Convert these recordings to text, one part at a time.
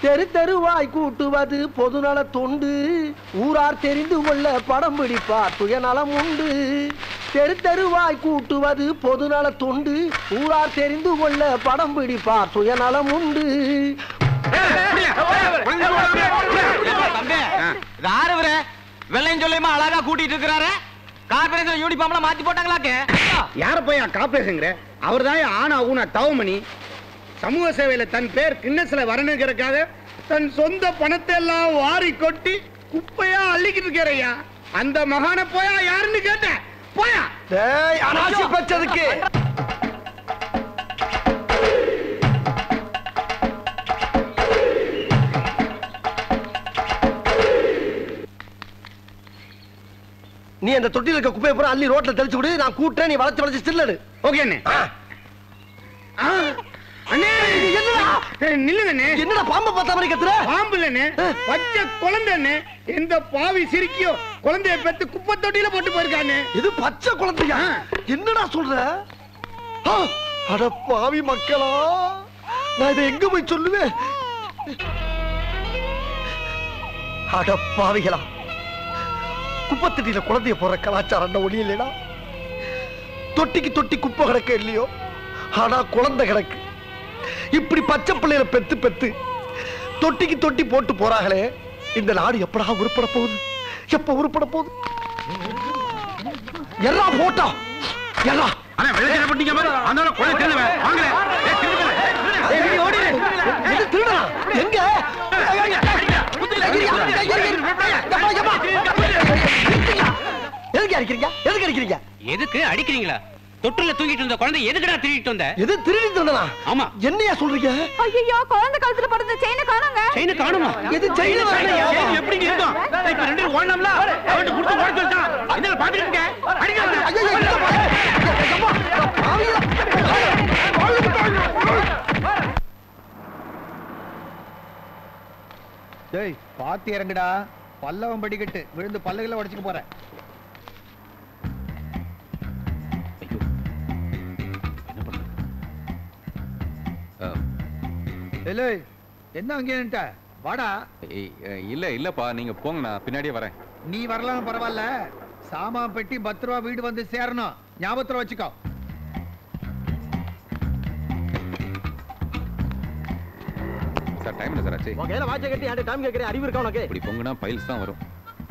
தெரு தெருவாய் கூட்டுவது பொதுநல தொண்டு ஊரார் தெரிந்து கொள்ள படம் பிடிப்பார் சுயநலம் உண்டு தெரு தெருவாய் கூட்டுவது பொதுநல தொண்டு ஊரார் தெரிந்து கொள்ள படம் பிடிப்பார் சுயநலம் உண்டு தம்பி யாரு இவரு வெள்ளையும் சொல்லியுமா அழகா கூட்டிட்டு இருக்கிறாரு கார்பரேஷன் யூனிஃபார்ம்ல மாத்தி போட்டாங்களாக்கு யார போய் காப்பேசுங்கிற அவர் தான் ஆனா ஊனா தவமணி சமூக சேவையில தன் பேர் கிண்ணஸ்ல வரணுங்கிறதுக்காக தன் சொந்த பணத்தை எல்லாம் வாரி கொட்டி குப்பையா அள்ளிக்கிட்டு இருக்கிறையா அந்த மகான போயா யாருன்னு கேட்டேன் போயா டேய் அனாசி பச்சதுக்கு நீ அந்த தொட்டியில் இருக்க குப்பையை பூரா அள்ளி ரோட்ல தெளிச்சு விடு நான் கூட்டுறேன் நீ வளைச்சு வளைச்சு ஸ்டில்லடு ஓகே அண்ணே ஆ, அண்ணே ஏய், நில்லுங்க அண்ணே என்னடா பாம்பை பார்த்த மாதிரி கத்துற பாம்பு இல்லண்ணே பச்சை குழந்தை அண்ணே எந்த பாவி சிரிக்கியோ குழந்தைய பெத்து குப்பை தொட்டியில போட்டு போயிருக்கானே இது பச்சை குழந்தையா என்னடா சொல்ற ஆ, அட பாவி மக்களா நான் இதை எங்க போய் சொல்லுவேன் அட பாவிகளா குப்பத்தட்டியில குழந்தைய போற கலாச்சாரம் என்ன ஒளி இல்லைடா தொட்டிக்கு தொட்டி குப்பை கிடக்க இல்லையோ ஆனா குழந்தை கிடக்கு இப்படி பச்சை பிள்ளைகளை பெத்து பெத்து தொட்டிக்கு தொட்டி போட்டு போறாங்களே இந்த நாடு எப்படா உருப்பட போகுது எப்ப உருப்பட போகுது எல்லா போட்டா எல்லா அண்ணா வெள்ளச்சார பண்ணிக்க மாதிரி அதனால கொலை திருடுவேன் வாங்கல ஏய், திருடுவேன். ஏய், நீ ஓடி. எது திருடனா? எங்க? ஏய், ஏய், ஏய், ஏய், ஏய், ஏய், ஏப்பா, ஏப்பா. எதுக்கு அடிக்கிறீங்க எதுக்கு அடிக்கிறீங்க எதுக்கு அடிக்கிறீங்களா தொட்டுல தூங்கிட்டு இருந்த குழந்தை எதுக்குடா திருடிட்டு வந்த எது திருடிட்டு வந்தனா ஆமா என்னையா சொல்றீங்க ஐயோ குழந்தை கழுத்துல படுத்த செயினை காணுங்க செயின காணுமா எது ஜெயில ஏய், எப்படிங்க இருக்கும் இப்ப ரெண்டு பேரும் ஓடலாம்ல அவன்கிட்ட கொடுத்து ஓட சொல்லிட்டான் என்ன பாத்துட்டு இருக்க அடிக்க டேய் பாத்து இறங்குடா பல்லவன் படிக்கட்டு விழுந்து பல்லுகளை உடைச்சுக்க போறேன் ஏலே என்ன அங்கே நின்ட்ட வாடா இல்ல இல்லப்பா நீங்க போங்க நான் பின்னாடியே வரேன் நீ வரலாம் பரவாயில்ல சாமான் பெட்டி பத்து ரூபா வீடு வந்து சேரணும் ஞாபகத்துல வச்சுக்கோ சார் டைம் என்ன சார் ஆச்சு உன் கையில வாட்சை கட்டி யார்ட்ட டைம் கேட்கறேன் அறிவு இருக்கா உனக்கு இப்படி பொங்குனா பைல்ஸ் தான் வரும்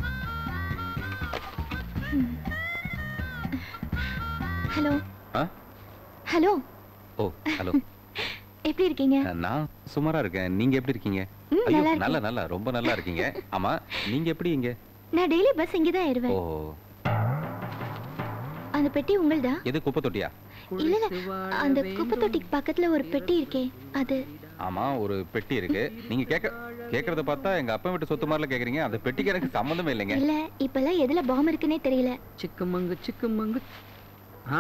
ஹலோ ஆ? ஹலோ ஓ ஹலோ எப்படி இருக்கீங்க நான் சுமாரா இருக்கேன் நீங்க எப்படி இருக்கீங்க ம், ஐயோ நல்லா இருக்கேன். நல்ல நல்லா ரொம்ப நல்லா இருக்கீங்க ஆமா நீங்க எப்படி இங்க நான் டெய்லி பஸ் இங்கே தான் ஓ ஏறுவேன் அந்த பெட்டி உங்கள்தா எது குப்பை தொட்டியா இல்ல இல்ல அந்த குப்பை தொட்டிக்கு பக்கத்துல ஒரு பெட்டி இருக்கே அது ஆமா ஒரு பெட்டி இருக்கு நீங்க கேக்க கேக்குறத பார்த்தா எங்க அப்பா வீட்டு சொத்து மாதிரில கேக்குறீங்க அந்த பெட்டிக்கு எனக்கு சம்மந்தமே இல்லைங்க இல்ல இப்பெல்லாம் எதுல பாம் இருக்குன்னே தெரியல சிக்கமங்கு சிக்கமங்கு ஆ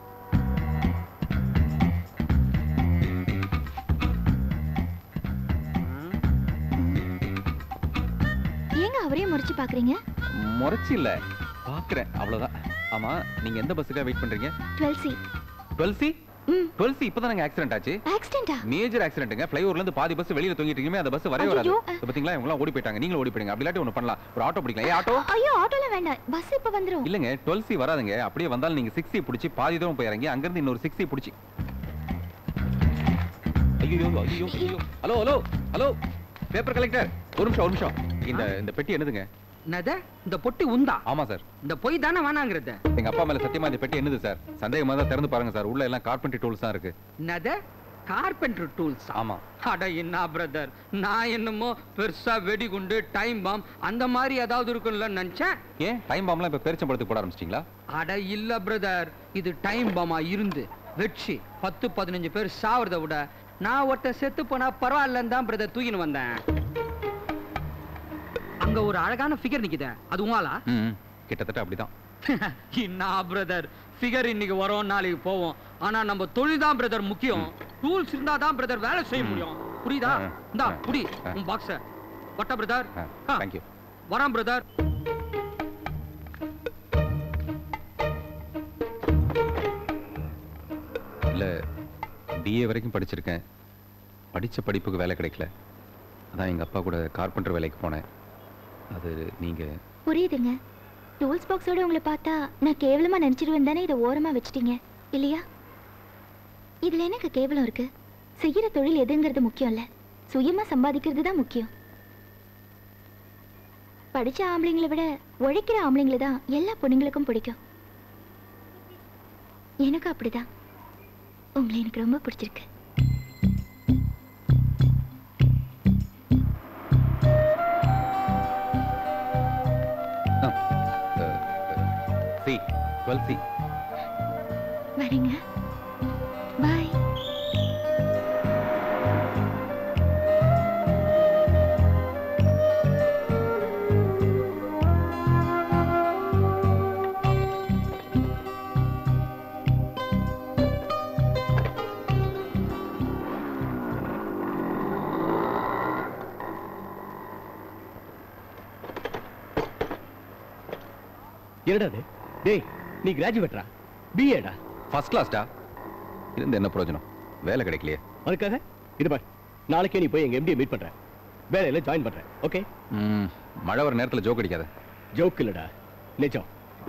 ஏங்க அவரே முறைச்சு பாக்குறீங்க முறைச்சு இல்ல பாக்குறேன் அவ்வளவுதான் ஆமா நீங்க எந்த பஸ்ஸுக்காக வெயிட் பண்றீங்க டுவெல் சி டுவெல் சி ம் டுவெல் சி இப்பதான் ஆக்சிடென்ட் ஆச்சு ஆக்சிடென்டா மேஜர் ஆக்சிடென்ட்ங்க ஃப்ளைஓவர்ல இருந்து பாதி பஸ் வெளியில தொங்கிட்டு இருக்கீங்க அந்த பஸ் வரவே வராது ஐயோ. இப்ப பாத்தீங்களா இவங்க எல்லாம் ஓடி போயிட்டாங்க நீங்களும் ஓடி போயிடுங்க அப்படி இல்லாட்டி ஒண்ணு பண்ணலாம் ஒரு ஆட்டோ பிடிக்கலாம் ஏ ஆட்டோ ஐயோ ஆட்டோல வேண்டாம் பஸ் இப்ப வந்துரும் இல்லங்க டுவெல் சி வராதுங்க அப்படியே வந்தாலும் நீங்க சிக்ஸ் சி பிடிச்சி பாதி தூரம் போய் இறங்கி அங்க இருந்து இன்னொரு சிக்ஸ் சி பிடிச்சி ஐயோ ஐயோ ஐயோ hello hello hello paper collector ஒரு நிமிஷம் ஒரு நிமிஷம் இந்த இந்த பெட்டி என்னதுங்க என்னது இந்த பொட்டி உந்தா ஆமா சார் இந்த பொய் தானே வேணாங்கிறது எங்க அப்பா மேல சத்தியமா இந்த பெட்டி என்னது சார் சந்தேகமா தான் திறந்து பாருங்க சார் உள்ள எல்லாம் கார்பென்ட்ரி டூல்ஸ் தான் இருக்கு என்னது கார்பெண்டர் டூல்ஸ் ஆமா அட என்ன பிரதர் நான் என்னமோ பெருசா வெடிகுண்டு டைம் பாம் அந்த மாதிரி ஏதாவது இருக்கும்ல நினைச்சேன் ஏன் டைம் பாம்லாம் இப்ப பேரிச்சம்பழத்துக்கு போட ஆரம்பிச்சிட்டீங்களா அட இல்ல பிரதர் இது டைம் பாமா இருந்து வெட்சி பத்து பதினஞ்சு பேர் சாவறத விட நான் ஒருத்தன் செத்து போனா பரவாயில்லன்னு தான் பிரதர் தூக்கின்னு வந்தேன் அங்க ஒரு அழகான ஃபிகர் நிக்குதே அது உங்களா ம் ம். கிட்டத்தட்ட அப்படிதான் என்ன பிரதர் ஃபிகர் இன்னைக்கு வரும் நாளைக்கு போவோம் ஆனா நம்ம தொழில் தான் பிரதர் முக்கியம் டூல்ஸ் இருந்தா தான் பிரதர் வேலை செய்ய முடியும் புரியுதா ஆ, இந்தா ஆ, புடி ஆ. உன் பாக்ஸ வட்ட பிரதர் தேங்க்யூ வரான் பிரதர் இல்ல பிஏ வரைக்கும் படிச்சிருக்கேன் படிச்ச படிப்புக்கு வேலை கிடைக்கல அதான் எங்கள் அப்பா கூட கார்பெண்டர் வேலைக்கு போனேன் அது நீங்கள் புரியுதுங்க டூல்ஸ் பாக்ஸோட உங்களை பார்த்தா நான் கேவலமா நினைச்சிருவேன் தானே இதை ஓரமா வச்சிட்டீங்க இல்லையா இதுல எனக்கு கேவலம் இருக்கு செய்யற தொழில் எதுங்கிறது முக்கியம் இல்ல சுயமா சம்பாதிக்கிறது தான் முக்கியம் படிச்ச ஆம்பளைங்களை விட உழைக்கிற ஆம்பளைங்களை தான் எல்லா பொண்ணுங்களுக்கும் பிடிக்கும் எனக்கு அப்படிதான் உங்களை எனக்கு ரொம்ப பிடிச்சிருக்கு சி டுவெல் சி வரேங்க பாய் என்னடா இது? டேய் நீ கிராஜுவேட்டரா பிஏடா ஃபர்ஸ்ட் கிளாஸ்டா இருந்து என்ன பிரயோஜனம் வேலை கிடைக்கலையே அதுக்காக இது பார் நாளைக்கே நீ போய் எங்க எம்டியை மீட் பண்ற வேலையில ஜாயின் பண்ற ஓகே ம், மழை வர நேரத்தில் ஜோக் அடிக்காத ஜோக் இல்லடா நிஜம்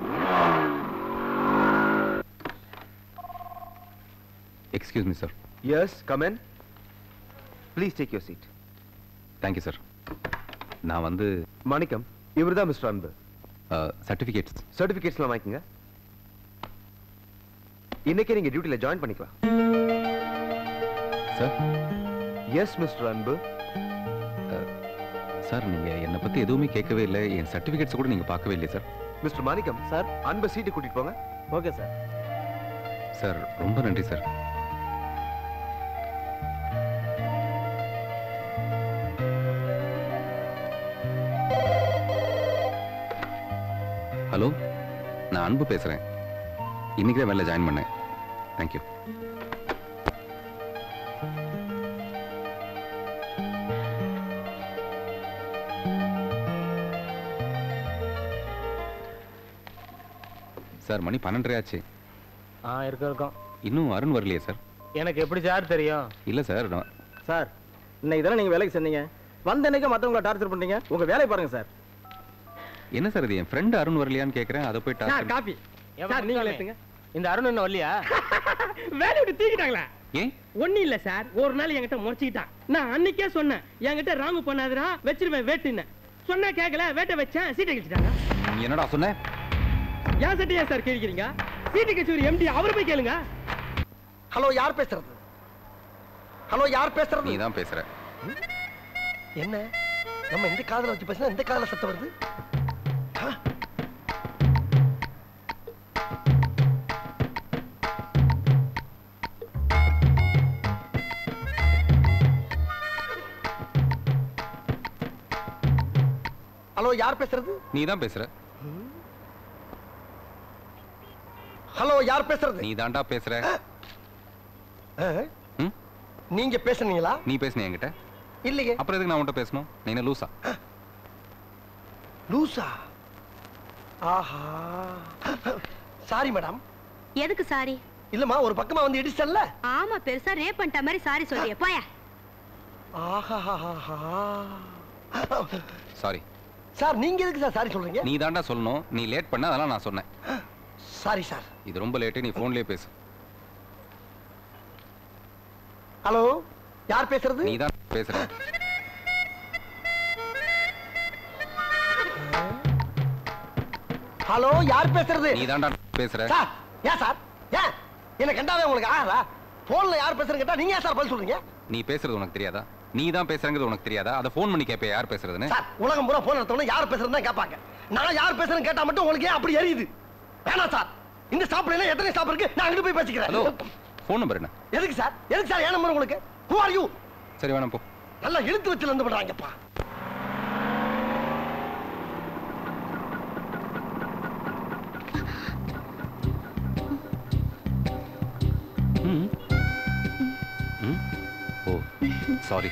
excuse me sir yes come in please take your seat thank you sir நான் வந்து மாணிக்கம் இவர் தான் மிஸ்டர் அன்பு சர்டிஃபிகேட்ஸ் சர்டிஃபிகேட்ஸ்லாம் வாங்கிக்கங்க இன்னைக்கே நீங்க டியூட்டில ஜாயின் பண்ணிக்கலாம் sir yes mister Anbu sir நீங்கள் என்னை பற்றி எதுவுமே கேட்கவே இல்லை என் சர்டிஃபிகேட்ஸ் கூட நீங்கள் பார்க்கவே இல்லையே சார் மிஸ்டர் மாணிக்கம் சார் அன்பை சீட்டு கூட்டிட்டு போங்க ஓகே சார் சார் ரொம்ப நன்றி சார் ஹலோ நான் அன்பு பேசுகிறேன் இன்னைக்கு தான் வேலை ஜாயின் பண்ணேன் தேங்க்யூ சார் மணி பன்னெண்டரை ஆச்சு ஆ இருக்க இருக்கோம் இன்னும் அருண் வரலையே சார் எனக்கு எப்படி சார் தெரியும் இல்லை சார் நான் சார் இன்னைக்கு தானே நீங்கள் வேலைக்கு செஞ்சீங்க வந்த அன்னைக்கு மற்றவங்கள டார்ச்சர் பண்ணுறீங்க உங்கள் வேலையை பாருங்க சார் என்ன சார் இது என் ஃப்ரெண்ட் அருண் வரலையான்னு கேட்குறேன் அதை போய் சார் டார்ச்சர் காபி சார் நீங்கள் எடுத்துங்க இந்த அருண் இன்னும் வரலையா வேலையை விட்டு தூக்கிட்டாங்களா ஏன் ஒன்றும் இல்லை சார் ஒரு நாள் என்கிட்ட முறைச்சிக்கிட்டான் நான் அன்னைக்கே சொன்னேன் என்கிட்ட ராங்கு பண்ணாதுடா வச்சிருவேன் வேட்டுன்னு சொன்னா கேட்கல வேட்டை வச்சேன் சீட்டை கழிச்சிட்டாங்க நீ என்னடா சொன்ன ஏன் சட்டை ஏன் சார் கேட்கிறீங்க சீட்டு கட்சி ஒரு எம்டி அவரை போய் கேளுங்க ஹலோ யார் பேசுறது ஹலோ யார் பேசுறது நீ தான் பேசுற என்ன நம்ம இந்த காதுல வச்சு பேசினா இந்த காதுல சத்தம் வருது ஆ? ஹலோ யார் பேசுறது நீ தான் பேசுற ஹலோ யார் பேசுறது நீ தான்டா பேசுற ஆ? ம்? நீங்க பேசுனீங்களா நீ பேசுன என்கிட்ட இல்லையே அப்புறம் எதுக்கு நான் உன்கிட்ட பேசணும் நீ என்ன லூசா லூசா ஆஹா சாரி மேடம் எதுக்கு சாரி இல்லம்மா ஒரு பக்கமா வந்து இடிச்சல்ல ஆமா பெருசா ரேப் பண்ணிட்ட மாதிரி சாரி சொல்றிய போயா ஆஹா சாரி சார் நீங்க எதுக்கு சார் சாரி சொல்றீங்க நீ தான்டா சொல்லணும் நீ லேட் பண்ண அதெல்லாம் நான் சொன்னேன் சாரி சார் இது ரொம்ப லேட்டு நீ ஃபோன்லயே பேசு ஹலோ யார் பேசுறது நீ தான் பேசுற ஹலோ யார் பேசுறது நீ தான்டா பேசுற சார் ஏன் சார் ஏன் என்ன கண்டாவே உங்களுக்கு ஆகாதா போன்ல யார் பேசுறது கேட்டா நீங்க ஏன் சார் பதில் சொல்றீங்க நீ பேசுறது உனக்கு தெரியாதா நீ தான் பேசுறங்கிறது உனக்கு தெரியாதா அதை ஃபோன் பண்ணி கேட்ப யார் பேசுறதுன்னு சார் உலகம் பூரா போன் எடுத்தவன யார் பேசுறதுன்னு தான் கேட்பாங்க நான் யார் பேசுறேன்னு கேட்டா மட்டும் உங்களுக்கு ஏன் அப்படி எரியுது வேணாம் சார் இந்த ஸ்டாப்ல எத்தனை ஸ்டாப் இருக்கு நான் அங்கிட்டு போய் ஹலோ பேசிக்கிறேன் ஃபோன் நம்பர் என்ன எதுக்கு சார் எதுக்கு சார் ஏன் நம்பர் உங்களுக்கு ஹூ ஆர் யூ சரி வேணாம் போ நல்லா இழுத்து வச்சு இருந்து பண்றாங்கப்பா ம் ம் ஓ சாரி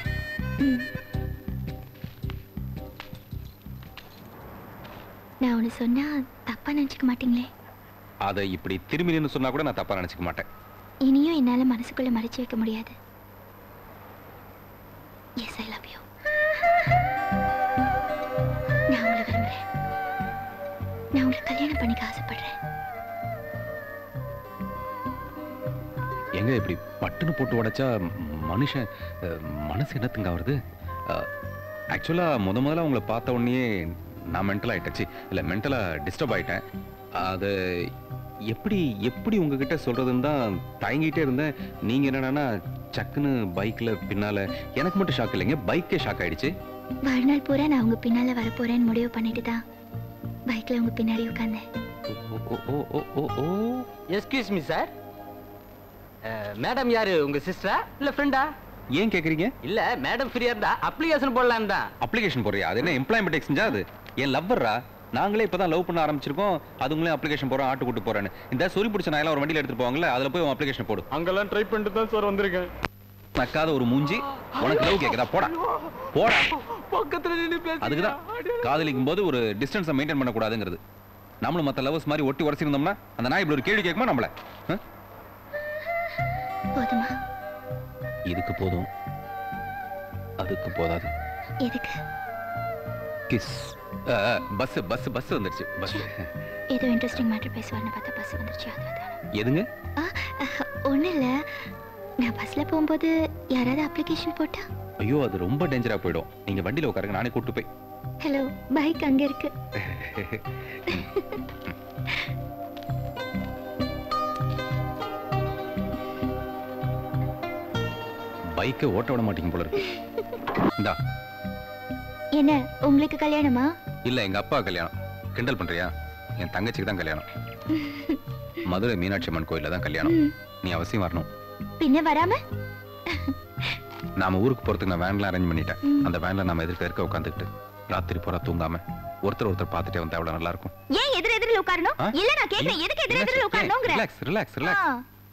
நான் ஒன்று சொன்னா தப்பா நினச்சிக்க மாட்டீங்களே அதை இப்படி திரும்பி நின்னு சொன்னா கூட நான் தப்பா நினைச்சுக்க மாட்டேன் இனியும் என்னால மனசுக்குள்ள மறைச்சு வைக்க முடியாது எஸ் ஐ லவ் யூ நான் உங்களை விரும்புறேன் நான் உங்களை கல்யாணம் பண்ணிக்க ஆசைப்படுறேன் எங்க இப்படி பட்டுன்னு போட்டு உடைச்சா ம், மனுஷன் அஹ், மனசு என்னத்துங்க ஆகுறது ஆக்சுவலா முத முதல்ல உங்களை பார்த்த உடனே நான் மென்டல் ஆயிட்டச்சு இல்லை மென்டலாக டிஸ்டர்ப் ஆயிட்டேன் அது எப்படி எப்படி உங்ககிட்ட சொல்றதுன்னு தான் தயங்கிட்டே இருந்தேன் நீங்க என்னடான்னா சக்குன்னு பைக்ல பின்னால எனக்கு மட்டும் ஷாக் இல்லைங்க பைக்கே ஷாக் ஆயிடுச்சு வாழ்நாள் பூரா நான் உங்க பின்னால வரப்போறேன்னு முடிவு பண்ணிட்டு தான் பைக்ல உங்க பின்னாடி உட்கார்ந்தேன் ஓ ஓ ஓ ஓ ஓ எஸ்கியூஸ் மீ சார் மேடம் யாரு உங்க சிஸ்டரா இல்ல ஃப்ரெண்டா ஏன் கேக்குறீங்க இல்ல மேடம் ஃப்ரீயா இருந்தா அப்ளிகேஷன் போடலாம் தான் அப்ளிகேஷன் போடுறியா அது என்ன எம்ப்ளாய்மெண்ட் எக்ஸ்சேஞ்சா அது என் லவ்வர்ரா நாங்களே இப்பதான் லவ் பண்ண ஆரம்பிச்சிருக்கோம் அதுங்களே அப்ளிகேஷன் போறோம் ஆட்டு கூட்டு போறேன்னு இந்த சொறி பிடிச்ச நாயெல்லாம் ஒரு வண்டியில எடுத்துட்டு போவாங்கல்ல அதுல போய் உன் அப்ளிகேஷன் போடு அங்கெல்லாம் ட்ரை பண்ணிட்டு தான் சார் வந்திருக்கேன் நக்காத ஒரு மூஞ்சி உனக்கு லவ் கேக்குதா போடா போடா பக்கத்துல நின்னு அதுக்குதான் காதலிக்கும் போது ஒரு டிஸ்டன்ஸை மெயின்டைன் பண்ணக்கூடாதுங்கிறது நம்மளும் மத்த லவர்ஸ் மாதிரி ஒட்டி உரசிருந்தோம்னா அந்த நாய் இப்படி ஒரு கேள்வி கேட்குமா நம்மள ஆ? போதுமா இதுக்கு போதும் அதுக்கு போதாது எதுக்கு கிஸ் பஸ் பஸ் பஸ் வந்துருச்சு பஸ் ஏதோ இன்ட்ரெஸ்டிங் மேட்டர் பேசுவார்னு பார்த்தா பஸ் வந்துருச்சு அது எதுங்க ஒன்றும் இல்லை நான் பஸ்ல போகும்போது யாராவது அப்ளிகேஷன் போட்டா ஐயோ அது ரொம்ப டேஞ்சரா போயிடும் நீங்க வண்டியில உட்காருங்க நானே கூட்டு போய் ஹலோ பைக் அங்க இருக்கு பைக்கை ஓட்ட விட மாட்டீங்க போல இருக்கு இந்தா என்ன உங்களுக்கு கல்யாணமா இல்ல எங்க அப்பா கல்யாணம் கிண்டல் பண்றியா என் தங்கச்சிக்கு தான் கல்யாணம் மதுரை மீனாட்சி அம்மன் கோயில்ல தான் கல்யாணம் ம். நீ அவசியம் வரணும் பின்ன வராம நாம ஊருக்கு போறதுக்கு நான் வேன்லாம் அரேஞ்ச் பண்ணிட்டேன் ம். அந்த வேன்ல நாம எதிர்க்க இருக்க உட்காந்துக்கிட்டு ராத்திரி பூரா தூங்காம ஒருத்தர் ஒருத்தர் பார்த்துட்டே வந்தா எவ்வளவு நல்லா இருக்கும் ஏன் எதிர் எதிரில் உட்காரணும் ஆ? இல்ல நான் கேக்குறேன் எதுக்கு எதிர் எதிரில் உட்காரணுங்கிற relax relax relax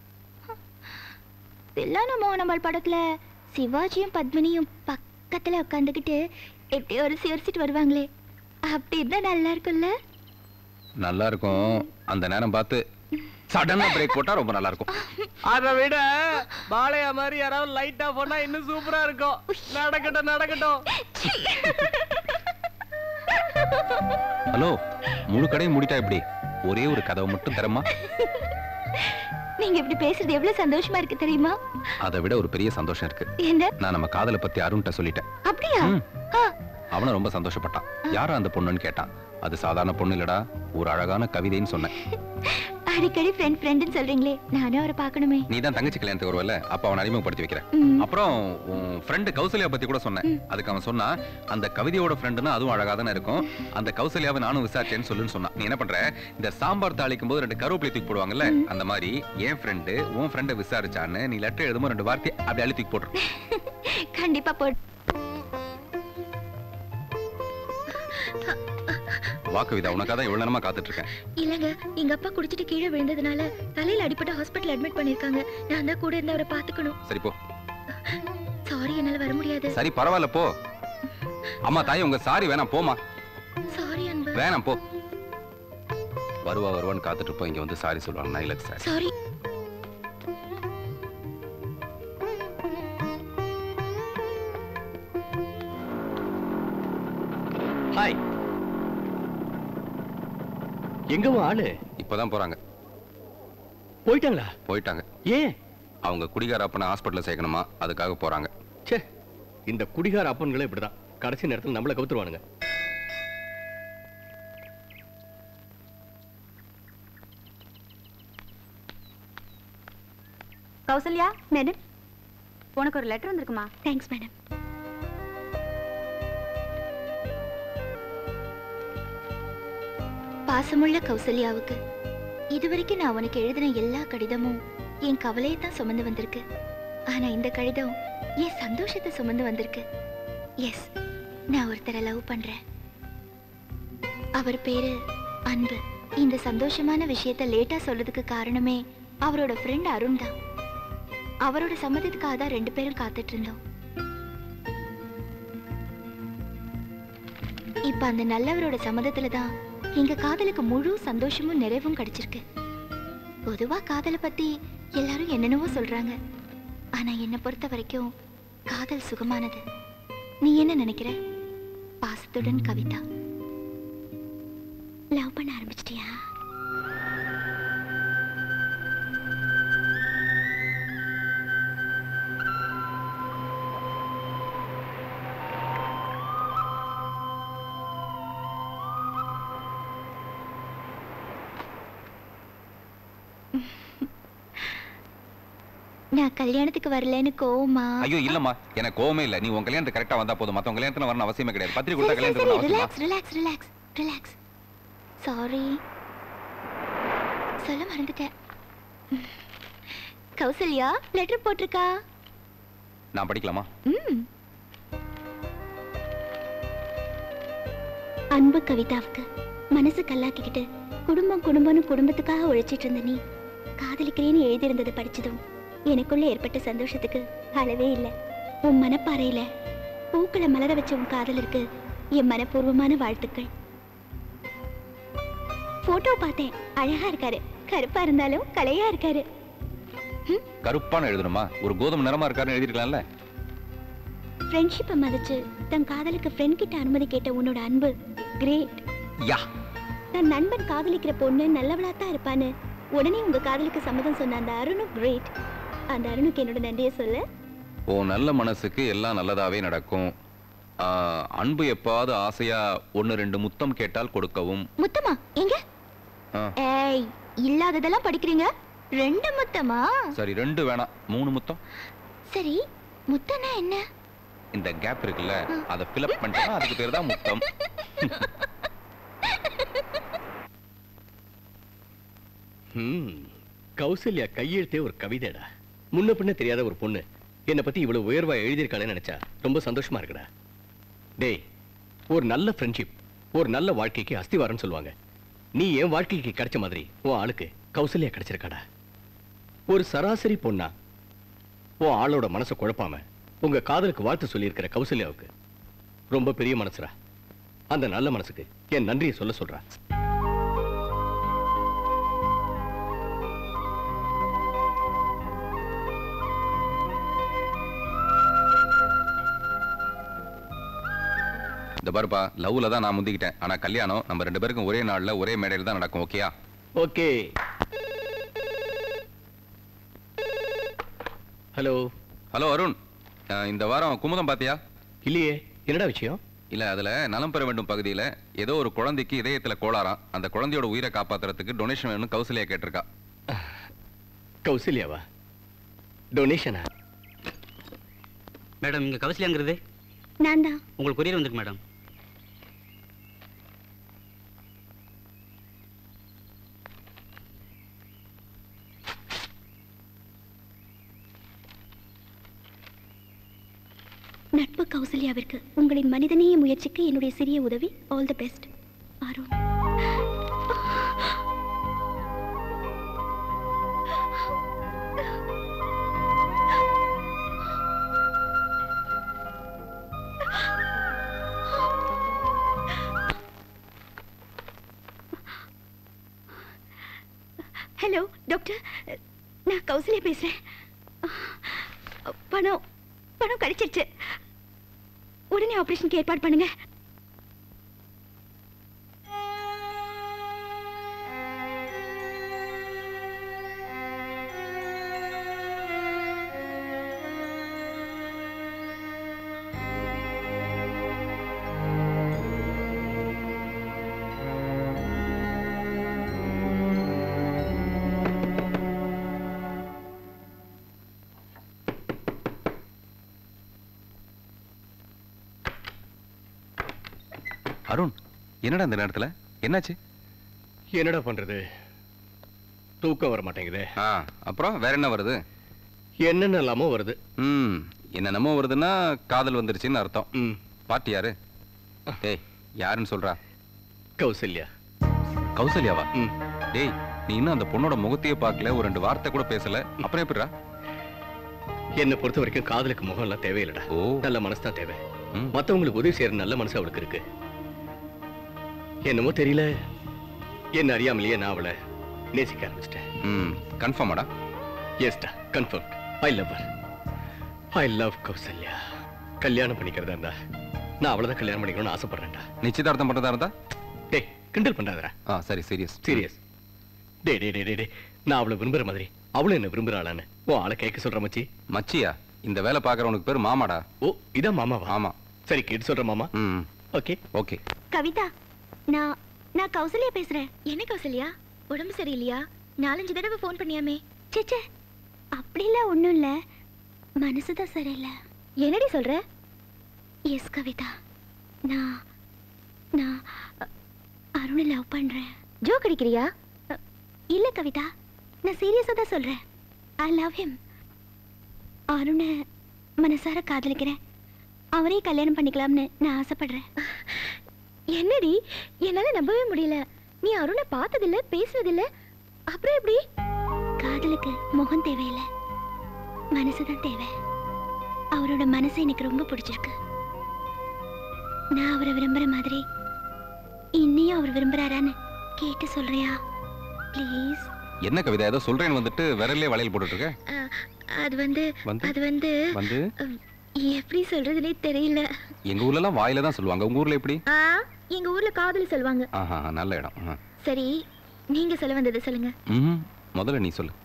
Thillana Mohanambal படத்துல சிவாஜியும் பத்மினியும் பக்கத்துல உட்காந்துக்கிட்டு எப்படி ஒரு சிரிச்சிட்டு வருவாங்களே அப்படி இருந்தா நல்லா இருக்கும்ல நல்லா இருக்கும் அந்த நேரம் பார்த்து சடனா பிரேக் போட்டா ரொம்ப நல்லா இருக்கும் அதை விட பாளையா மாதிரி யாராவது லைட்டா போனா இன்னும் சூப்பரா இருக்கும் நடக்கட்டும் நடக்கட்டும் ஹலோ முழு கடையும் மூடிட்டா எப்படி ஒரே ஒரு கதவை மட்டும் தரமா நீங்க இப்படி பேசுறது எவ்வளவு சந்தோஷமா இருக்கு தெரியுமா அதை விட ஒரு பெரிய சந்தோஷம் இருக்கு என்ன நான் நம்ம காதலை பத்தி அருண்கிட்ட சொல்லிட்டேன் அப்படியா ம். ஆ, அவனும் ரொம்ப சந்தோஷப்பட்டான் யாரா அந்த பொண்ணுன்னு கேட்டான் அது சாதாரண பொண்ணு இல்லடா ஒரு அழகான கவிதைன்னு சொன்னேன் அடிக்கடி ஃப்ரெண்ட் ஃப்ரெண்டுன்னு சொல்றீங்களே நானும் அவரை பார்க்கணுமே நீ தான் தங்கச்சி கல்யாணத்துக்கு வருவல அப்ப அவனை அறிமுகப்படுத்தி வைக்கிறேன் ம். அப்புறம் உன் ஃப்ரெண்டு கௌசல்யா பத்தி கூட சொன்னேன் அதுக்கு அவன் சொன்னா அந்த கவிதையோட ஃப்ரெண்டுனா அதுவும் அழகா தானே இருக்கும் அந்த கௌசல்யாவை நானும் விசாரிச்சேன்னு சொல்லுன்னு சொன்னான் நீ என்ன பண்ற இந்த சாம்பார் தாளிக்கும் போது ரெண்டு கருவேப்பிலை தூக்கி போடுவாங்கல்ல அந்த மாதிரி என் ஃப்ரெண்டு உன் ஃப்ரெண்டை விசாரிச்சான்னு நீ லெட்டர் எழுதும்போது ரெண்டு வார்த்தை அப்படி அள்ளி தூக்கி போட்டுரு கண்டிப்பா போடு வா கவிதா உனக்காக தான் இவ்வளவு நேரமா காத்துட்டு இருக்கேன் இல்லங்க எங்க அப்பா குடிச்சிட்டு கீழே விழுந்ததுனால தலையில அடிபட்டு ஹாஸ்பிட்டல் அட்மிட் பண்ணிருக்காங்க நான் தான் கூட இருந்து அவரை பாத்துக்கணும் சரி போ சாரி என்னால வர முடியாது சரி பரவாயில்ல போ அம்மா தாய் உங்க சாரி வேணாம் போமா சாரி அன்பு வேணாம் போ வருவா வருவான்னு காத்துட்டு இருப்போம் இங்க வந்து சாரி சொல்லுவாங்க நான் இல்லை சார் சாரி ஹாய் எங்கவா ஆளு இப்பதான் போறாங்க போயிட்டாங்களா போயிட்டாங்க ஏன் அவங்க குடிகார அப்பனை ஹாஸ்பிட்டல்ல சேர்க்கணுமா அதுக்காக போறாங்க ச்சே இந்த குடிகார அப்பன்களே இப்படிதான் கடைசி நேரத்துல நம்மள கவுத்துருவானுங்க கௌசல்யா மேடம் உனக்கு ஒரு லெட்டர் வந்திருக்குமா தேங்க்ஸ் மேடம் பாசமுள்ள கௌசல்யாவுக்கு இதுவரைக்கும் நான் உனக்கு எழுதின எல்லா கடிதமும் என் கவலையை தான் சுமந்து வந்திருக்கு ஆனா இந்த கடிதம் என் சந்தோஷத்தை சுமந்து வந்திருக்கு எஸ் நான் ஒருத்தரை லவ் பண்றேன் அவர் பேரு அன்பு இந்த சந்தோஷமான விஷயத்த லேட்டா சொல்றதுக்கு காரணமே அவரோட ஃப்ரெண்ட் அருண் தான் அவரோட சம்மதத்துக்காக தான் ரெண்டு பேரும் காத்துட்டு இருந்தோம் இப்ப அந்த நல்லவரோட சம்மதத்துல தான் எங்க காதலுக்கு முழு சந்தோஷமும் நிறைவும் கிடைச்சிருக்கு பொதுவா காதலை பத்தி எல்லாரும் என்னென்னவோ சொல்றாங்க ஆனா என்னை பொறுத்த வரைக்கும் காதல் சுகமானது நீ என்ன நினைக்கிற பாசத்துடன் கவிதா லவ் பண்ண ஆரம்பிச்சிட்டியா நான் கல்யாணத்துக்கு வரலன்னு கோவமா ஐயோ இல்லம்மா எனக்கு கோவமே இல்ல நீ உன் கல்யாணத்துக்கு கரெக்டா வந்தா போதும் மத்தவங்க கல்யாணத்துல வரணும் அவசியமே கிடையாது பத்திரிக்கை கொடுத்தா சரி சரி கல்யாணத்துக்கு சரி வரணும் அவசியமா relax relax relax relax sorry சொல்ல மறந்துட்டேன் கௌசல்யா லெட்டர் போட்டிருக்கா நான் படிக்கலாமா ம் அன்பு கவிதாவுக்கு மனசு கல்லாக்கிக்கிட்டு குடும்பம் குடும்பம்னு குடும்பத்துக்காக உழைச்சிட்டு இருந்த நீ காதலிக்கிறேன்னு எழுதியிருந்ததை படிச்சதும் எனக்குள்ள ஏற்பட்ட சந்தோஷத்துக்கு அளவே இல்லை உன் மனப்பாறையில பூக்களை மலர வச்ச உன் காதலருக்கு என் மனப்பூர்வமான வாழ்த்துக்கள் போட்டோ பார்த்தேன் அழகா இருக்காரு கருப்பா இருந்தாலும் கலையா இருக்காரு கருப்பான எழுதணுமா ஒரு கோதுமை நிறமா இருக்காருன்னு எழுதிருக்கலாம்ல ஃப்ரெண்ட்ஷிப்பை மதிச்சு தன் காதலுக்கு ஃப்ரெண்ட் கிட்ட அனுமதி கேட்ட உன்னோட அன்பு கிரேட் யா தன் நண்பன் காதலிக்கிற பொண்ணு நல்லவளா தான் இருப்பான்னு உடனே உங்க காதலுக்கு சம்மதம் சொன்ன அந்த அருணும் கிரேட் அந்த அருணுக்கு என்னோட நன்றியை சொல்ல ஓ நல்ல மனசுக்கு எல்லாம் நல்லதாவே நடக்கும் ஆ, அன்பு எப்பாவது ஆசையா ஒன்னு ரெண்டு முத்தம் கேட்டால் கொடுக்கவும் முத்தமா எங்க ஆ, ஏய் இல்லாததெல்லாம் படிக்கிறீங்க ரெண்டு முத்தமா சரி ரெண்டு வேணாம் மூணு முத்தம் சரி முத்தம்னா என்ன இந்த கேப் இருக்குல்ல அதை ஃபில்அப் பண்ணிட்டா அதுக்கு பேர் தான் முத்தம் ம் கௌசல்யா கையெழுத்தே ஒரு கவிதைடா முன்ன பின்ன தெரியாத ஒரு பொண்ணு என்னை பத்தி இவ்வளவு உயர்வா எழுதியிருக்காளேன்னு நினைச்சா ரொம்ப சந்தோஷமா இருக்குடா டேய் ஒரு நல்ல ஃப்ரெண்ட்ஷிப் ஒரு நல்ல வாழ்க்கைக்கு அஸ்திவாரம்னு சொல்லுவாங்க நீ என் வாழ்க்கைக்கு கிடைச்ச மாதிரி உன் ஆளுக்கு கௌசல்யா கிடைச்சிருக்காடா ஒரு சராசரி பொண்ணா உன் ஆளோட மனசை குழப்பாம உங்க காதலுக்கு வாழ்த்து சொல்லியிருக்கிற கௌசல்யாவுக்கு ரொம்ப பெரிய மனசுடா அந்த நல்ல மனசுக்கு என் நன்றியை சொல்ல சொல்றா இந்த பாருப்பா லவ்ல தான் நான் முந்திக்கிட்டேன் ஆனா கல்யாணம் நம்ம ரெண்டு பேருக்கும் ஒரே நாள்ல ஒரே மேடையில் தான் நடக்கும் ஓகேயா ஓகே ஹலோ ஹலோ அருண் ஆ, இந்த வாரம் குமுதம் பாத்தியா இல்லையே என்னடா விஷயம் இல்ல அதுல நலம் பெற வேண்டும் பகுதியில ஏதோ ஒரு குழந்தைக்கு இதயத்துல கோளாறாம் அந்த குழந்தையோட உயிரை காப்பாத்துறதுக்கு டொனேஷன் வேணும்னு கௌசல்யா கேட்டிருக்கா கௌசல்யாவா டொனேஷனா மேடம் இங்க கௌசல்யாங்கிறது நான் தான் உங்களுக்கு கொரியர் வந்திருக்கு மேடம் நட்பு கௌசல்யாவிற்கு உங்களின் மனிதநேய முயற்சிக்கு என்னுடைய சிறிய உதவி all the best Arun hello doctor நான் கௌசல்யா பேசுறேன் பணம் பணம் கிடைச்சிருச்சு உடனே ஆபரேஷனுக்கு ஏற்பாடு பண்ணுங்க அருண் என்னடா இந்த நேரத்துல என்னாச்சு என்னடா பண்றது தூக்கம் வர மாட்டேங்குதே ஆ அப்புறம் வேற என்ன வருது என்னென்னலாமோ வருது ம் என்னென்னமோ வருதுன்னா காதல் வந்துருச்சுன்னு அர்த்தம் ம் பாட்டி யாரு டேய் யாருன்னு சொல்றா கௌசல்யா கௌசல்யாவா ம் டேய் நீ இன்னும் அந்த பொண்ணோட முகத்தையே பார்க்கல ஒரு ரெண்டு வார்த்தை கூட பேசல அப்புறம் எப்படிடா என்னை பொறுத்த வரைக்கும் காதலுக்கு முகம் எல்லாம் தேவையில்லடா ஓ நல்ல மனசு தான் தேவை ம். மத்தவங்களுக்கு உதவி செய்யற நல்ல மனசு அவளுக்கு இருக்கு என்னமோ தெரியல என்ன அறியாமலேயே நான் அவளை நேசிக்க ஆரம்பிச்சிட்டேன் ம் கன்ஃபார்மாடா எஸ்டா confirm I love I love Kausalya கல்யாணம் பண்ணிக்கிறதா இருந்தா நான் அவ்வளவுதான் கல்யாணம் பண்ணிக்கணும்னு ஆசைப்படுறேன்டா நிச்சயதார்த்தம் பண்றதா இருந்தா டேய் கிண்டல் பண்ணாதடா ஆ சரி சீரியஸ் சீரியஸ் டே டே டே டே டே நான் அவளை விரும்புற மாதிரி அவளும் என்ன விரும்புறாளான்னு உன் ஆளை கேட்க சொல்ற மச்சி மச்சியா இந்த வேலை பாக்குறவனுக்கு பேர் மாமாடா ஓ இதான் மாமாவா ஆமா சரி கேட்டு சொல்ற மாமா ம் ஓகே ஓகே கவிதா நான் நான் கௌசல்யா பேசுறேன் என்ன கௌசல்யா உடம்பு சரியில்லையா நாலஞ்சு தடவை ஃபோன் பண்ணியாமே சேச்சே அப்படிலாம் ஒண்ணும் இல்ல மனசுதான் சரியில்லை என்னடி சொல்ற எஸ் கவிதா நான் நான் அ- அருணை லவ் பண்றேன் ஜோக் அடிக்கிறியா அ, இல்ல கவிதா நான் சீரியஸா தான் சொல்றேன் ஐ லவ் ஹிம் அருணை மனசார காதலிக்கிறேன் அவரையும் கல்யாணம் பண்ணிக்கலாம்னு நான் ஆசைப்படுறேன் என்னடி என்னால நம்பவே முடியல நீ அருணை பார்த்ததில்ல பேசுனதில்ல அப்புறம் எப்படி காதலுக்கு முகம் தேவையில்லை மனசுதான் தேவை அவரோட மனசு எனக்கு ரொம்ப பிடிச்சிருக்கு நான் அவரை விரும்புற மாதிரி இன்னையும் அவர் விரும்புறாரான்னு கேட்டு சொல்றியா ப்ளீஸ் என்ன கவிதா ஏதோ சொல்றேன்னு வந்துட்டு விரல்லே வளையல் போட்டுட்டு இருக்க அது வந்து வந்து? அது வந்து வந்து அஹ், எப்படி சொல்றதுனே தெரியல எங்க ஊர்ல எல்லாம் வாயில தான் சொல்லுவாங்க உங்க ஊர்ல எப்படி ஆ எங்க ஊர்ல காதல் சொல்லுவாங்க ஆஹா நல்ல இடம் ஆ. சரி நீங்க சொல்ல வந்தது சொல்லுங்க ம்ஹும். முதல்ல நீ சொல்லு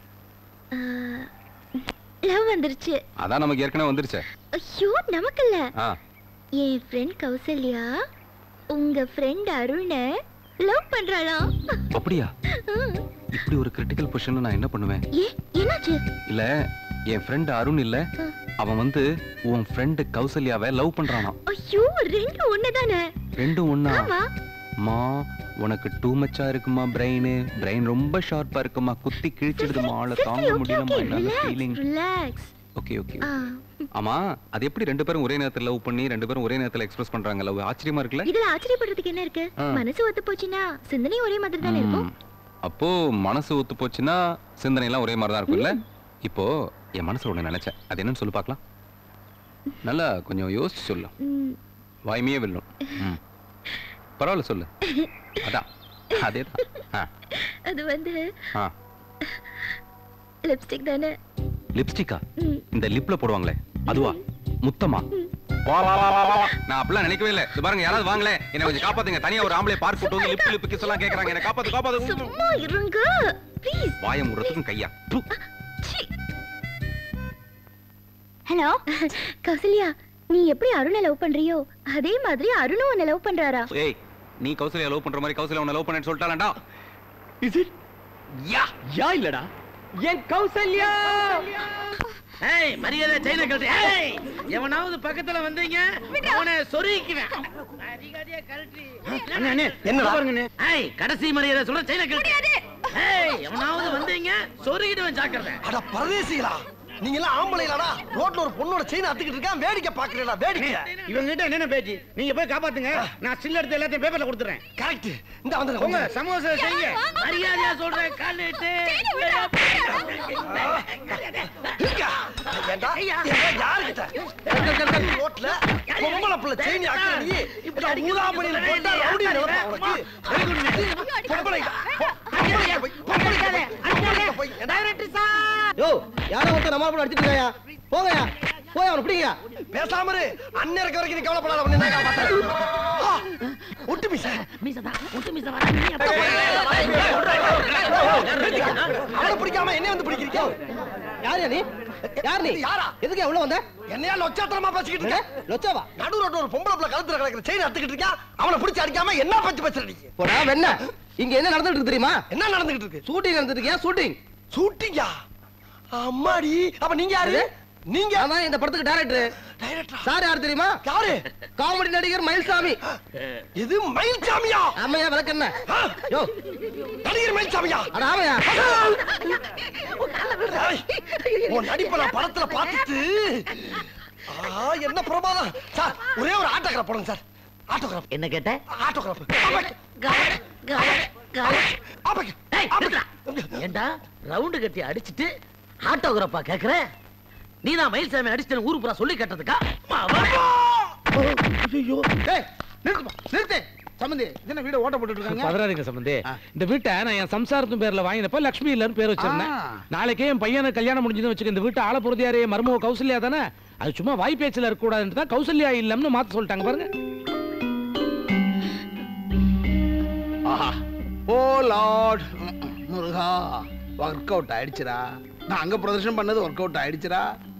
லவ் வந்துருச்சு அதான் நமக்கு ஏற்கனவே வந்துருச்சே ஐயோ நமக்கல்ல ஆ என் ஃப்ரெண்ட் கௌசல்யா உங்க ஃப்ரெண்ட் அருணை லவ் பண்றாளாம் அப்படியா ம். இப்படி ஒரு கிரிட்டிக்கல் பொசிஷன்ல நான் என்ன பண்ணுவேன் ஏ என்னாச்சு இல்ல என் ஃப்ரெண்ட் அருண் இல்ல அவன் வந்து உன் ஃப்ரெண்டு கௌசல்யாவை லவ் பண்றானாம் ஐயோ ரெண்டும் ஒண்ணுதானே ரெண்டும் ஒண்ணா ஆமா மா உனக்கு டூ மச்சா இருக்குமா பிரெயின் பிரெயின் ரொம்ப ஷார்ப்பா இருக்குமா குத்தி கிழிச்சிடுதுமா ஆளை தாங்க முடியலமா என்னால ஃபீலிங் ரிலாக்ஸ் ஓகே ஓகே ஆமா அது எப்படி ரெண்டு பேரும் ஒரே நேரத்துல லவ் பண்ணி ரெண்டு பேரும் ஒரே நேரத்துல எக்ஸ்பிரஸ் பண்றாங்க லவ் ஆச்சரியமா இருக்குல்ல இதுல ஆச்சரியப்படுறதுக்கு என்ன இருக்கு ஆ. மனசு ஒத்து போச்சுன்னா சிந்தனையும் ஒரே மாதிரி தானே இருக்கும் ம். அப்போ மனசு ஒத்து போச்சுன்னா சிந்தனை எல்லாம் ஒரே மாதிரி தான் இருக்கும்ல இப்போ என் மனசுல ஒண்ணு நினைச்சேன் அது என்னன்னு சொல்லு பார்க்கலாம் நல்லா கொஞ்சம் யோசிச்சு சொல்லு ம். வாய்மையே வெல்லும் ம். பரவாயில்ல சொல்லு அதான் அதே ஆ அது வந்து ஆ லிப்ஸ்டிக் தானே லிப்ஸ்டிக்கா ம். இந்த லிப்ல போடுவாங்களே அதுவா முத்தமா வா வா வா வா வா வா. நான் அப்படிலாம் நினைக்கவே இல்லை இது பாருங்க யாராவது வாங்களே என்ன கொஞ்சம் காப்பாத்துங்க தனியா ஒரு ஆம்பளை பார்க் போட்டு வந்து லிப் லிப் கிஸ் எல்லாம் கேக்குறாங்க என்ன காப்பாத்து காப்பாத்து சும்மா இருங்க ப்ளீஸ் வாய முடுறதுக்கும் கையா து. ஹலோ கௌசல்யா நீ எப்படி அருணை லவ் பண்றியோ அதே மாதிரி அருணும் உன்னை லவ் பண்றாரா ஏய் நீ கௌசல்யா லவ் பண்ற மாதிரி கௌசல்யா உன்னை லவ் பண்ணேன்னு சொல்லிட்டாலடா இஸ் இட் யா யா இல்லடா என் கௌசல்யா ஏய் மரியாதை செயினை கழட்டு ஏய் எவனாவது பக்கத்துல வந்தீங்க அவனை சொருகிக்குவேன் மரியாதையா கழட்டி அண்ணே, அண்ணே, என்னடா? பாருங்க ஏய் கடைசி மரியாதை சொல்ற செயினை கழட்டு ஏய் எவனாவது வந்தீங்க சொருகிடுவேன் ஜாக்கிரதை அட பரதேசிகளா நீங்க எல்லாம் ஆம்பளைலாடா ரோட்ல ஒரு பொண்ணோட செயின் அத்துக்கிட்டு இருக்கான் வேடிக்கை பாக்குறீங்களா வேடிக்கை இவங்க கிட்ட என்னென்ன பேச்சு நீங்க போய் காப்பாத்துங்க நான் ஸ்டில் எடுத்து எல்லாத்தையும் பேப்பர்ல கொடுத்துறேன் கரெக்ட் இந்த வந்து உங்க சமூக சேவை செய்யுங்க மரியாதையா சொல்றேன் காலிட்டு ஏண்டா யாருக்கிட்ட ரோட்ல பொம்பளை பிள்ளை செயின் ஆக்குற நீ இப்படி ஊதாமணியில போட்டா ரவுடி நிலப்பா உனக்கு பொம்பளை பொம்பளை போய் பொம்பளை போய் போய் யோ யாரோ ஒருத்தர் நம்ம கூட அடிச்சிட்டு இருக்காயா போங்கயா போய் அவனை பிடிங்க பேசாம இரு அண்ணன் இருக்க வரைக்கும் நீ கவலைப்படாத உன்னை நான் காப்பாத்துறேன் ஒட்டு மீச மீசதா ஒட்டு மீச அவனை பிடிக்காம என்ன வந்து பிடிக்கிறீங்க யார் நீ யார் நீ யாரா எதுக்கு உள்ள வந்த என்னையா லொச்சாத்தனமா பேசிக்கிட்டு இருக்க லொச்சாவா நடு ரோட்ல ஒரு பொம்பளை பிள்ளை கழுத்துல கிடக்குற செயின் அத்துக்கிட்டு இருக்கான் அவனை பிடிச்சு அடிக்காம என்ன பச்சு பேசுற நீ போடா வெண்ண இங்க என்ன நடந்துட்டு இருக்கு தெரியுமா என்ன நடந்துகிட்டு இருக்கு ஷூட்டிங் நடந்துட்டு இருக்கியா ஷூட்டிங் ஷூட்டிங்கா அம்மாடி அப்ப நீங்க யாரு நீங்க அதான் இந்த படத்துக்கு டைரக்டர் டைரக்டரா சார் யார் தெரியுமா யாரு காமெடி நடிகர் மயில்சாமி இது மயில்சாமியா ஆமையா விளக்கண்ண யோ நடிகர் மயில்சாமியா அட ஆமையா ஏய், உன் நடிப்பை நான் படத்துல பார்த்துட்டு ஆ, என்ன பிரமாதம் சார் ஒரே ஒரு ஆட்டோகிராஃப் போடுங்க சார் ஆட்டோகிராஃப் என்ன கேட்ட ஆட்டோகிராஃப் ஏண்டா ரவுண்டு கட்டி அடிச்சிட்டு ஆட்டோகிராஃபா கேக்குற நீ தான் மயில்சாமி அடிச்சிட்டு ஊரு பூரா சொல்லி கட்டதுக்கா ஐயோ டேய் நிறுத்துப்பா நிறுத்து சம்பந்தி என்ன வீட ஓட்ட போட்டுட்டு இருக்காங்க பதறாதீங்க சம்பந்தி இந்த வீட்டை நான் என் சம்சாரத்தின் பேர்ல வாங்கினப்ப லட்சுமி இல்லன்னு பேர் வச்சிருந்தேன் ஆ. நாளைக்கே என் பையனை கல்யாணம் முடிஞ்சதுன்னு வச்சுக்க இந்த வீட்டை ஆள பொறுதியாரே மருமக கௌசல்யா தானே அது சும்மா வாய் பேச்சில் இருக்கக்கூடாதுன்னு தான் கௌசல்யா இல்லம்னு மாத்த சொல்லிட்டாங்க பாருங்க ஆஹா oh lord Muruga work out ஆயிடுச்சுடா நான் அங்க பிரதர்ஷனம் பண்ணது ஒர்க் அவுட் ஆயிடுச்சுடா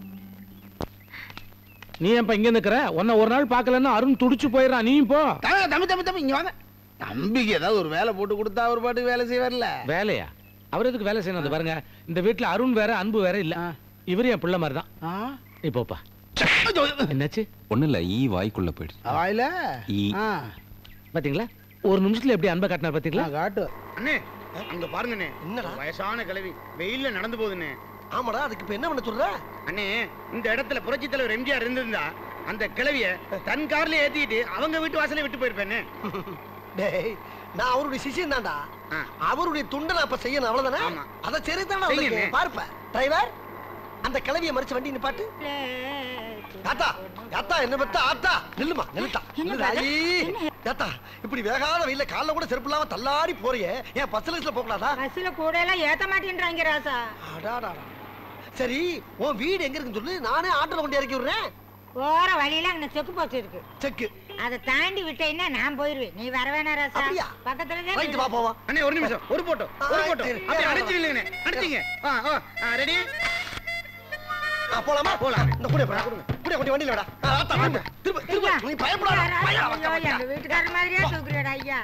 நீ ஏன்ப்பா இங்க நிக்கிற உன்னை ஒரு நாள் பார்க்கலன்னா அருண் துடிச்சு போயிடறான் நீயும் போ தம்பி தம்பி தம்பி தம்பி இங்க வாங்க தம்பிக்கு ஏதாவது ஒரு வேலை போட்டு கொடுத்தா ஒரு பாட்டுக்கு வேலை செய்வார்ல வேலையா அவர் எதுக்கு வேலை செய்யணும் அது பாருங்க இந்த வீட்டுல அருண் வேற அன்பு வேற இல்ல இவரு என் பிள்ளை மாதிரி தான் நீ போப்பா என்னாச்சு ஒண்ணும் இல்ல ஈ வாய்க்குள்ள போயிடுச்சு வாயில ஈ பாத்தீங்களா ஒரு நிமிஷத்துல எப்படி அன்பை காட்டினார் பாத்தீங்களா காட்டு அண்ணே அங்க பாருங்கண்ணே என்னடா வயசான கிழவி வெயில்ல நடந்து போகுதுண்ணே ஆமாடா அதுக்கு இப்ப என்ன பண்ண சொல்ற அண்ணே இந்த இடத்துல புரட்சி தலைவர் எம்ஜிஆர் இருந்திருந்தா அந்த கிழவிய தன் கார்ல ஏத்திட்டு அவங்க வீட்டு வாசல்ல விட்டு போயிருப்பேனே டேய் நான் அவருடைய சிஷியன் தான்டா அவருடைய துண்டை நான் இப்ப செய்யணும் அவ்வளவுதானே அத சரி தானே செய்யுங்க. பார்ப்ப டிரைவர் அந்த கிளவிய மறிச்சு வண்டி நிப்பாட்டு தாத்தா தாத்தா என்ன பத்தா ஆத்தா நில்லுமா நில்லுட்டா நில்லுடா. ஐ, தாத்தா இப்படி வேகாத வெயில கால்ல கூட செருப்பு இல்லாம தள்ளாடி போறியே ஏன் பஸ் லிஸ்ட்ல போக கூடாதா பஸ்ல கூட எல்லாம் ஏத்த மாட்டேன்றாங்க ராசா அடாடா சரி உன் வீடு எங்க இருக்குன்னு சொல்லு நானே ஆட்டோல கொண்டு இறக்கி விடுறேன் போற வழியில அங்க செக்கு போஸ்ட் இருக்கு செக்கு அதை தாண்டி விட்டேன்னா நான் போயிருவேன் நீ வர வேணாம் ராசா அப்படியா? பக்கத்துல ரைட் வா போவா அண்ணே ஒரு நிமிஷம் ஒரு போட்டோ ஒரு போட்டோ அப்படியே அடிச்சு இல்லைங்கண்ணே அடிச்சிங்க ஆ ஆ ரெடி போலாமா போலாம் இந்த கூட போடா கூட கொண்டு வண்டியில விடா ஆ, ஆத்தா வாங்க. திரும்ப திரும்ப நீ பயப்படாத பயம் ஐயோ, எங்க வீட்டுக்காரர் மாதிரியே தூக்குறேடா ஐயா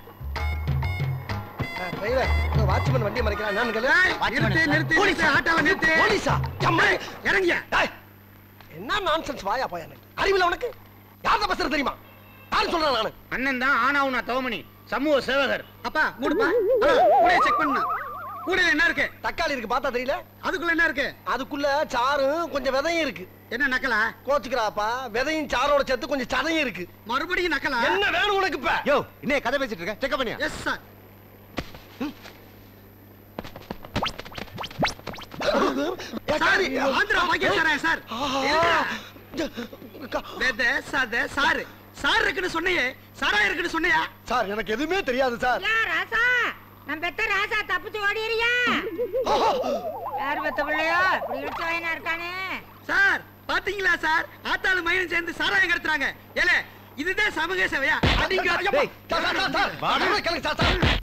டிரைவர் இந்த வாட்ச்மேன் வண்டியை மறைக்கிறான் நான் கேளு நிறுத்து, நிறுத்து, போலீஸா நிறுத்து, ஆட்டோவை நிறுத்து. போலீஸா சம்மா இறங்கியா டேய், என்ன நான்சென்ஸ் வாயா போயா அறிவில உனக்கு யார்த பஸ்ல தெரியுமா யாரு சொல்றேன் நானு அண்ணன் தான் ஆனாவுனா தவமணி சமூக சேவகர் அப்பா கூடுப்பா கூட செக் பண்ணா கூட என்ன இருக்கு தக்காளி இருக்கு பார்த்தா தெரியல அதுக்குள்ள என்ன இருக்கு அதுக்குள்ள சாரும் கொஞ்சம் விதையும் இருக்கு என்ன நக்கலா கோச்சுக்கிறாப்பா விதையும் சாரோட சேர்த்து கொஞ்சம் சதையும் இருக்கு மறுபடியும் நக்கலா என்ன வேணும் உனக்கு இப்ப யோ இன்னே கதை பேசிட்டு இருக்க செக் பண்ணியா எஸ் சார் சார் ஆந்திரா பாக்கியஸ்தாரா சார் வெத சத சாரு சார் இருக்குன்னு சொன்னியே சாரா இருக்குன்னு சொன்னியா சார் எனக்கு எதுவுமே தெரியாது சார் யா ராசா நம்ம பெத்த ராசா தப்பிச்சு ஓடிறியா யார் பெத்த பிள்ளையோ இப்படி இழுச்ச வயனா இருக்கானே சார் பாத்தீங்களா சார் ஆத்தாளு மயிலும் சேர்ந்து சாராயம் கடத்துறாங்க ஏலே இதுதான் சமூக சேவையா அடிங்க டேய், சார், சார், சார், சார். வாடா, கிளம்பு, சார், சார்.